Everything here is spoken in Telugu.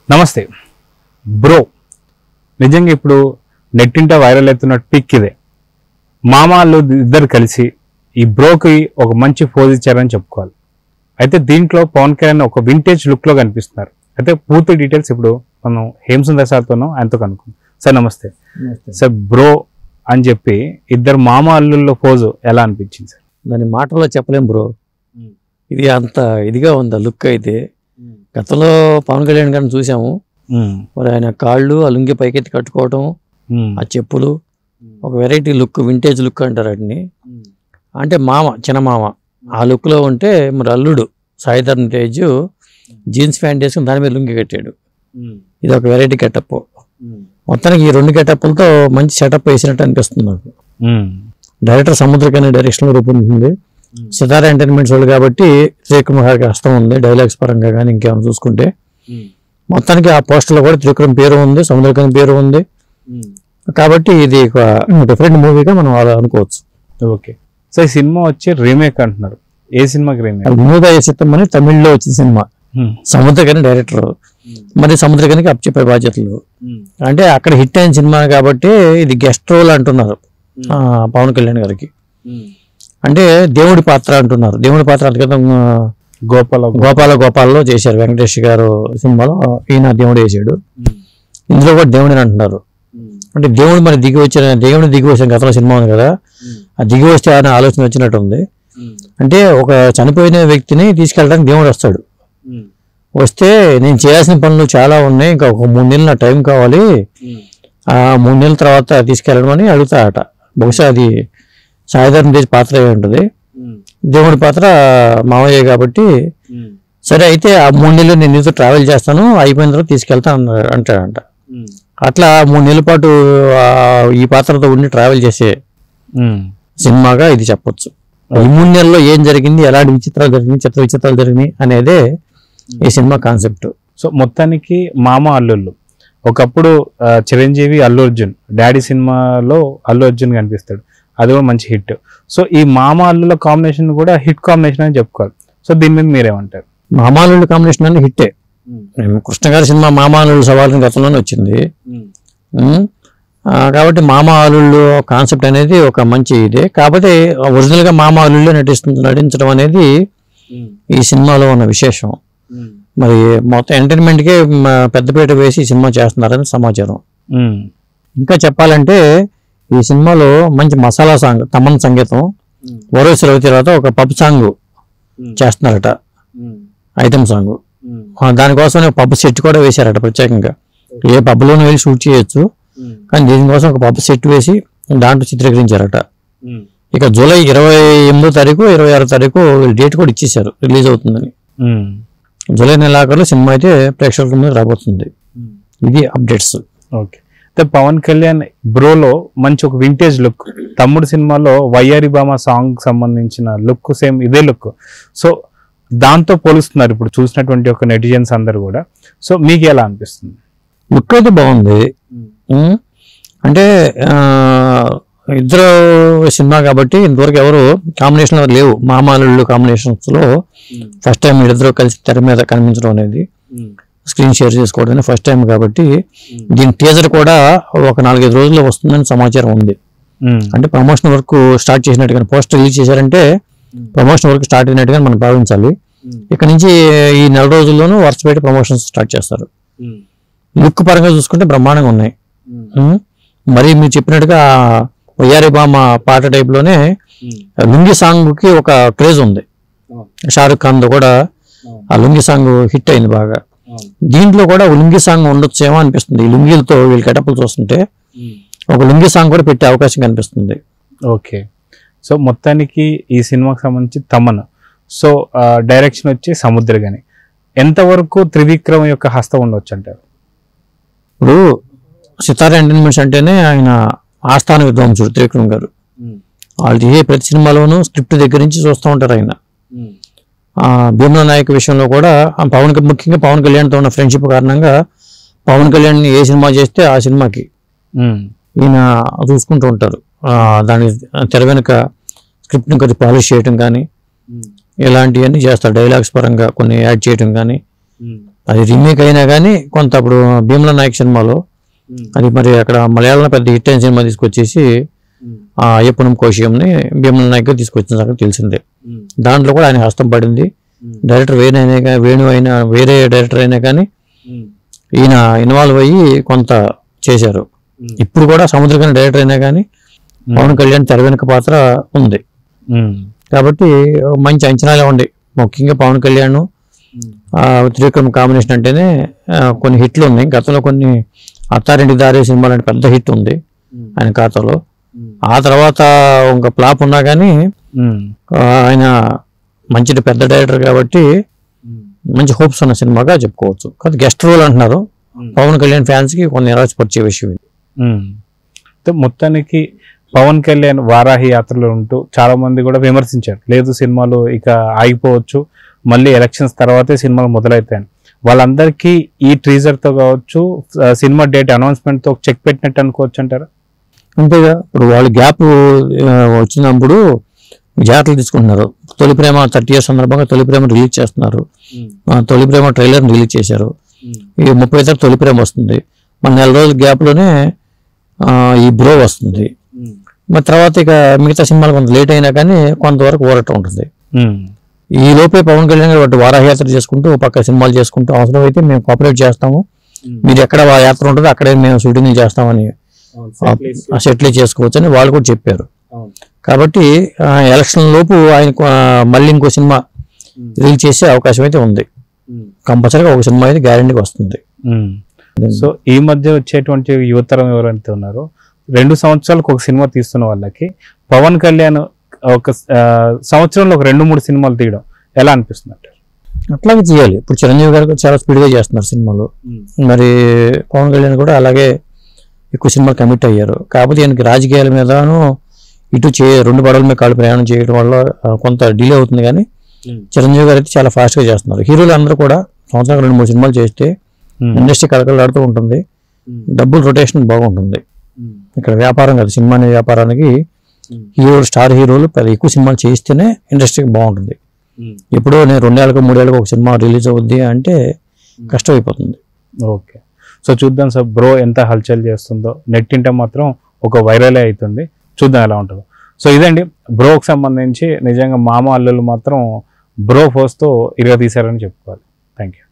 నమస్తే బ్రో నిజంగా ఇప్పుడు నెట్టింట వైరల్ అవుతున్న పిక్ ఇదే మామాళ్ళు ఇద్దరు కలిసి ఈ బ్రోకి ఒక మంచి పోజ్ ఇచ్చారని చెప్పుకోవాలి అయితే దీంట్లో పవన్ కళ్యాణ్ ఒక వింటేజ్ లుక్లో కనిపిస్తున్నారు అయితే పూర్తి డీటెయిల్స్ ఇప్పుడు మనం హేమసుందర్ సార్తోనో ఆయనతో కనుక్కుందాం సార్ నమస్తే సార్ బ్రో అని చెప్పి ఇద్దరు మామ అల్లుల్లో పోజు ఎలా అనిపించింది సార్ దాని మాటల్లో చెప్పలేం బ్రో ఇది అంత ఇదిగా ఉంది లుక్ అయితే గతంలో పవన్ కళ్యాణ్ గారిని చూసాము మరి ఆయన కాళ్ళు ఆ లుంగి పైకెత్తి కట్టుకోవటం ఆ చెప్పులు ఒక వెరైటీ లుక్ వింటేజ్ లుక్ అంటారు వాటిని అంటే మామ చిన్న మామ ఆ లుక్లో ఉంటే మరి అల్లుడు సాయిధర్మ తేజ్ జీన్స్ ప్యాంట్ వేసుకుని దాని మీద లుంగి కట్టాడు ఇది ఒక వెరైటీ గెటప్ మొత్తానికి ఈ రెండు గెటప్లతో మంచి సెటప్ వేసినట్టు అనిపిస్తుంది నాకు డైరెక్టర్ సముద్రకని డైరెక్షన్లో రూపొందుతుంది సితారా ఎంటర్టైన్మెంట్స్ వాళ్ళు కాబట్టి త్రివిక్రమ్ గారికి హస్తం ఉంది డైలాగ్స్ పరంగా కానీ ఇంకేమైనా చూసుకుంటే మొత్తానికి ఆ పోస్టర్లో కూడా త్రివిక్రమ్ పేరు ఉంది సముద్రకని పేరు ఉంది కాబట్టి ఇది ఒక డిఫరెంట్ మూవీగా మనం అలా అనుకోవచ్చు ఓకే సో ఈ సినిమా వచ్చి రీమేక్ అంటున్నారు ఏ సినిమాకి రీమేక్ అది వినోదయ చిత్తం అని తమిళ్లో వచ్చిన సినిమా సముద్రకని డైరెక్టర్ మరి సముద్రకనికి అప్పచెప్పే బాధ్యతలు అంటే అక్కడ హిట్ అయిన సినిమా కాబట్టి ఇది గెస్ట్ రోల్ అంటున్నారు ఆ, పవన్ కళ్యాణ్ గారికి అంటే దేవుడి పాత్ర అంటున్నారు దేవుడి పాత్ర అంతకన్నా గోపాల గోపాల గోపాలలో చేశారు వెంకటేష్ గారు సినిమాలో ఈయన దేవుడు వేసాడు ఇందులో కూడా దేవుడిని అంటున్నారు అంటే దేవుడు మరి దిగి వచ్చిన దేవుడు దిగి వచ్చిన గతంలో సినిమా ఉంది కదా ఆ దిగి వస్తే అనే ఆలోచన వచ్చినట్టు ఉంది అంటే ఒక చనిపోయిన వ్యక్తిని తీసుకెళ్ళడానికి దేవుడు వస్తాడు వస్తే నేను చేయాల్సిన పనులు చాలా ఉన్నాయి ఇంకా ఒక మూడు నెలలు నా టైం కావాలి ఆ మూడు నెలల తర్వాత తీసుకెళ్ళడం అని అడుగుతాడట బహుశా అది సాధారణ దేశ పాత్ర అయి ఉంటుంది దేవుడి పాత్ర మామయ్య కాబట్టి సరే అయితే ఆ మూడు నెలలు నేను నీతో ట్రావెల్ చేస్తాను అయిపోయిన తర్వాత తీసుకెళ్తాను అన్నాడు- అంటాడంట అట్లా మూడు నెలల పాటు ఆ ఈ పాత్రతో ఉండి ట్రావెల్ చేసే సినిమాగా ఇది చెప్పొచ్చు ఈ మూడు నెలల్లో ఏం జరిగింది ఎలాంటి విచిత్రాలు జరిగినాయి చిత్ర విచిత్రాలు జరిగినాయి అనేదే ఈ సినిమా కాన్సెప్ట్ సో మొత్తానికి మామ అల్లుళ్ళు ఒకప్పుడు ఆ, చిరంజీవి అల్లు అర్జున్ డాడీ సినిమాలో అల్లు అర్జున్ కనిపిస్తాడు అది కూడా మంచి హిట్ సో ఈ మామ అల్లుల కాంబినేషన్ కూడా హిట్ కాంబినేషన్ అని చెప్పుకోవాలి సో దీని మీద మీరేమంటారు మామాలుడు కాంబినేషన్ అన్ని హిట్టే కృష్ణ గారి సినిమా మామాలుడు సవాలు గతంలోనే వచ్చింది ఉమ్. ఆ, కాబట్టి మామ అల్లుళ్ళు కాన్సెప్ట్ అనేది ఒక మంచి ఇదే కాకపోతే ఒరిజినల్ గా మామ అల్లుళ్ళే నటిస్తుంది నటించడం అనేది ఈ సినిమాలో ఉన్న విశేషం మరి మొత్తం ఎంటర్టైన్మెంట్ కే మ, పెద్దపీట వేసి ఈ సినిమా చేస్తున్నారని సమాచారం ఉమ్. ఇంకా చెప్పాలంటే ఈ సినిమాలో మంచి మసాలా సాంగ్ తమన్ సంగీతం వరోసి రవి తర్వాత ఒక పబ్ సాంగ్ చేస్తున్నారట ఐటమ్ సాంగ్ ఆ, దానికోసం పబ్ సెట్ కూడా వేశారట ప్రత్యేకంగా ఏ పబ్లోనూ వెళ్ళి షూట్ చేయొచ్చు కానీ దీనికోసం ఒక పబ్ సెట్ వేసి దాంట్లో చిత్రీకరించారట ఇక జూలై ఇరవై ఎనిమిదో తారీఖు ఇరవై ఆరో తారీఖు డేట్ కూడా ఇచ్చేశారు రిలీజ్ అవుతుందని ఉమ్. జూలై నెలాఖరులో సినిమా అయితే ప్రేక్షకుల మీద రాబోతుంది ఇది అప్డేట్స్ ఓకే అయితే పవన్ కళ్యాణ్ బ్రోలో మంచి ఒక వింటేజ్ లుక్ తమ్ముడు సినిమాలో వయ్యారి బామ సాంగ్ సంబంధించిన లుక్ సేమ్ ఇదే లుక్ సో దాంతో పోలుస్తున్నారు ఇప్పుడు చూసినటువంటి ఒక నెటిజన్స్ అందరు కూడా సో మీకు ఎలా అనిపిస్తుంది లుక్ అయితే బాగుంది ఉమ్. అంటే ఆ, ఇద్దరు సినిమా కాబట్టి ఇంతవరకు ఎవరు కాంబినేషన్ లేవు మామాలు కాంబినేషన్స్ లో ఫస్ట్ టైం వీళ్ళిద్దరూ కలిసి తెర మీద కనిపించడం అనేది స్క్రీన్ షేర్ చేసుకోవడం అనేది ఫస్ట్ టైం కాబట్టి దీని టీజర్ కూడా ఒక నాలుగైదు రోజుల్లో వస్తుందని సమాచారం ఉంది ఉమ్. అంటే ప్రమోషన్ వర్క్ స్టార్ట్ చేసినట్టుగా పోస్టర్ రిలీజ్ చేశారంటే ప్రమోషన్ వర్క్ స్టార్ట్ అయినట్టుగా మనం భావించాలి ఇక్కడ నుంచి ఈ నెల రోజుల్లోనూ వరుస పెట్టి ప్రమోషన్స్ స్టార్ట్ చేస్తారు లుక్ పరంగా చూసుకుంటే బ్రహ్మాండంగా ఉన్నాయి ఉమ్. మరి మీరు చెప్పినట్టుగా వయ్యారి బామ పాట type లోనే లుంగి సాంగ్ కి ఒక క్రేజ్ ఉంది షారుఖ్ ఖాన్ తో కూడా ఆ లుంగి సాంగ్ హిట్ అయింది బాగా దీంట్లో కూడా ఒక లుంగి సాంగ్ ఉండొచ్చేమో అనిపిస్తుంది ఈ లుంగీలతో వీళ్ళ గెటప్లు చూస్తుంటే ఒక లుంగి సాంగ్ కూడా పెట్టే అవకాశం కనిపిస్తుంది ఓకే సో మొత్తానికి ఈ సినిమాకి సంబంధించి తమన్ సో డైరెక్షన్ వచ్చి సముద్రగని ఎంతవరకు త్రివిక్రమ్ యొక్క హస్తం ఉండొచ్చు అంటారు ఇప్పుడు సితారా ఎంటర్టైన్మెంట్స్ అంటేనే ఆయన ఆస్థాన విద్వాంసుడు త్రివిక్రమ్ గారు వాళ్ళు ఏ ప్రతి సినిమాలోనూ స్క్రిప్ట్ దగ్గర నుంచి చూస్తూ ఉంటారు ఆయన ఆ, భీమలా నాయక్ విషయంలో కూడా ఆ పవన్ క- ముఖ్యంగా పవన్ కళ్యాణ్తో ఉన్న ఫ్రెండ్షిప్ కారణంగా పవన్ కళ్యాణ్ ఏ సినిమా చేస్తే ఆ సినిమాకి ఉమ్. ఈయన చూసుకుంటూ ఉంటారు ఆ, దాని తెర వెనుక స్క్రిప్ట్ని కొద్దిగా పాలిష్ చేయటం కానీ ఇలాంటివన్నీ చేస్తారు డైలాగ్స్ పరంగా కొన్ని యాడ్ చేయటం కానీ అది రీమేక్ అయినా కానీ కొంత అప్పుడు భీమల నాయక్ సినిమాలో అది మరి అక్కడ మలయాళంలో పెద్ద హిట్ అయిన సినిమా తీసుకొచ్చేసి ఆ అయ్యప్పనం కోశియంని భీమల నాయక్ తీసుకొచ్చిన సంగతి తెలిసిందే దాంట్లో కూడా ఆయన హస్తం పడింది డైరెక్టర్ వేణు అయినా కానీ వేణు అయినా వేరే డైరెక్టర్ అయినా కానీ ఈయన ఇన్వాల్వ్ అయ్యి కొంత చేశారు ఇప్పుడు కూడా సముద్రకని డైరెక్టర్ అయినా కానీ పవన్ కళ్యాణ్ తెర వెనుక పాత్ర ఉంది ఉమ్. కాబట్టి మంచి అంచనాలే ఉండి ముఖ్యంగా పవన్ కళ్యాణ్ ఆ, త్రివిక్రమ్ కాంబినేషన్ అంటేనే ఆ, కొన్ని హిట్లు ఉన్నాయి గతంలో కొన్ని అత్తారింటి దారి సినిమా లాంటి పెద్ద హిట్ ఉంది ఆయన ఖాతాలో ఆ తర్వాత ఇంకా ఫ్లాప్ ఉన్నా కానీ ఉమ్. ఆ, ఆయన మంచి పెద్ద డైరెక్టర్ కాబట్టి మంచి హోప్స్ ఉన్న సినిమాగా చెప్పుకోవచ్చు కాదు గెస్ట్ రోల్ అంటున్నారు పవన్ కళ్యాణ్ ఫ్యాన్స్ కి కొన్ని నిరాశపరిచే విషయం ఇది ఉమ్. అయితే మొత్తానికి పవన్ కళ్యాణ్ వారాహి యాత్రలో ఉంటూ చాలా మంది కూడా విమర్శించారు లేదు సినిమాలు ఇక ఆగిపోవచ్చు మళ్ళీ ఎలక్షన్స్ తర్వాతే సినిమాలు మొదలవుతాయని వాళ్ళందరికీ ఈ ట్రీజర్ తో కావచ్చు ఆ, సినిమా డేట్ అనౌన్స్మెంట్ తో చెక్ పెట్టినట్టు అనుకోవచ్చు అంటారా అంతేగా ఇప్పుడు వాళ్ళు గ్యాప్ వచ్చినప్పుడు జాగ్రత్తలు తీసుకుంటున్నారు తొలి ప్రేమ థర్టీ ఇయర్స్ సందర్భంగా తొలి ప్రేమ రిలీజ్ చేస్తున్నారు ఆ, తొలి ప్రేమ ట్రైలర్ రిలీజ్ చేశారు ఈ ముప్పై తరగతి తొలి ప్రేమ వస్తుంది మన నెల రోజుల గ్యాప్ లోనే ఆ, ఈ బ్రో వస్తుంది మరి తర్వాత ఇక మిగతా సినిమాలు కొంత లేట్ అయినా కానీ కొంతవరకు ఊరట ఉంటుంది ఉమ్. ఈ లోపే పవన్ కళ్యాణ్ గారు వాటి వారాహయాత్ర చేసుకుంటూ ఓ పక్క సినిమాలు చేసుకుంటూ అవసరం అయితే మేము కోఆపరేట్ చేస్తాము మీరు ఎక్కడ ఆ యాత్ర ఉంటుందో అక్కడే మేము షూటింగ్ చేస్తామని ఆ సెటిల్ చేసుకోవచ్చు అని వాళ్ళు కూడా చెప్పారు కాబట్టి ఆ, ఎలక్షన్ లోపు ఆయన మళ్ళీ ఇంకో సినిమా రిలీజ్ చేసే అవకాశం అయితే ఉంది కంపల్సరీగా ఒక సినిమా అయితే గ్యారంటీగా వస్తుంది ఉమ్. సో ఈ మధ్య వచ్చేటువంటి యువతరం ఎవరైతే ఉన్నారో రెండు సంవత్సరాలకు ఒక సినిమా తీస్తున్న వాళ్ళకి పవన్ కళ్యాణ్ ఒక ఆ, సంవత్సరంలో ఒక రెండు మూడు సినిమాలు తీయడం ఎలా అనిపిస్తుంది అంటారు అట్లాగే చేయాలి ఇప్పుడు చిరంజీవి గారు కూడా చాలా స్పీడ్గా చేస్తున్నారు సినిమాలు మరి పవన్ కళ్యాణ్ కూడా అలాగే ఎక్కువ సినిమాలు కమిట్ అయ్యారు కాకపోతే ఈయనకి రాజకీయాల మీదను ఇటు చే రెండు పడవల మీద కాళ్ళు ప్రయాణం చేయడం వల్ల ఆ, కొంత డిలే అవుతుంది కానీ చిరంజీవి గారు అయితే చాలా ఫాస్ట్గా చేస్తున్నారు హీరోలు అందరూ కూడా సంవత్సరానికి రెండు మూడు సినిమాలు చేస్తే ఉమ్. ఇండస్ట్రీ కలకలాడుతూ ఉంటుంది డబ్బులు రొటేషన్ బాగుంటుంది ఇక్కడ వ్యాపారం కాదు సినిమా అనే వ్యాపారానికి హీరోలు స్టార్ హీరోలు పెద్ద ఎక్కువ సినిమాలు చేస్తేనే ఇండస్ట్రీకి బాగుంటుంది ఎప్పుడో నేను రెండేళ్ళకు మూడేళ్ళకు ఒక సినిమా రిలీజ్ అవుద్ది అంటే కష్టం అయిపోతుంది ఓకే సో చూద్దాం సార్ బ్రో ఎంత హల్చల్ చేస్తుందో నెట్టింట మాత్రం ఒక వైరలే అవుతుంది చూద్దాం ఎలా ఉంటుందో సో ఇదండి బ్రోకి సంబంధించి నిజంగా మామ అల్లులు మాత్రం బ్రో ఫోర్స్తో ఇరగ తీశారని చెప్పుకోవాలి థ్యాంక్ యూ